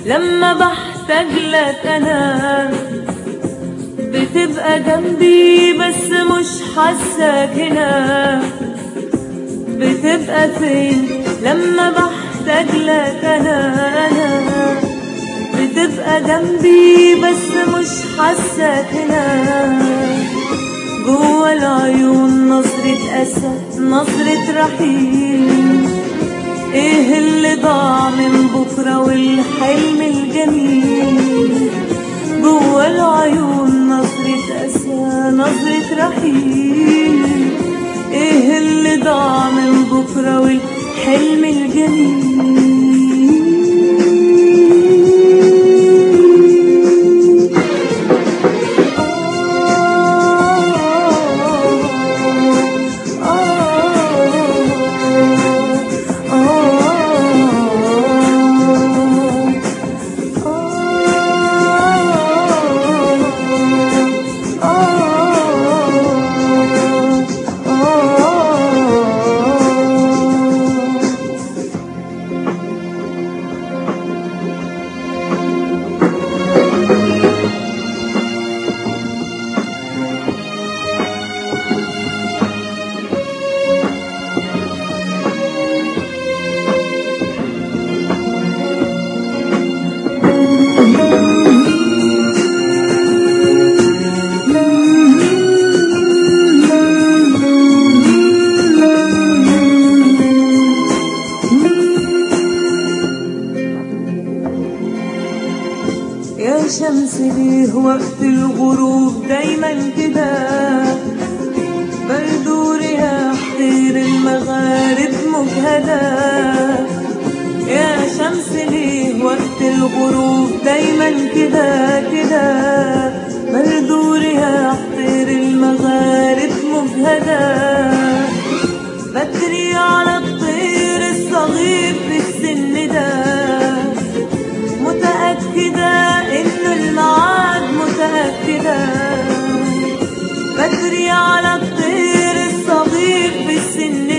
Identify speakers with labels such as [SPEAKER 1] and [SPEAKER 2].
[SPEAKER 1] لما بحتاج لك انا بتبقى جنبي بس مش حاساك هنا بتبقى فين لما بحتاج لك انا انا بتبقى جنبي بس مش حاساك هنا جوا العيون نظرة أسى نظرة رحيل ايه اللي ضاع من بكرة والحلم الجميل جوا العيون نظرة أسى نظرة رحيل ايه اللي ضاع من بكرة والحلم الجميل يا شمس ليه وقت الغروب دايما كده بردور يا طير المغارب مجهدة يا شمس ليه وقت الغروب دايما كده كده بردور يا طير المغارب مجهدة بدري على الطير الصغير في السن ده متأكدة إنه الميعاد متأكدة بدري على الطير الصغير في السن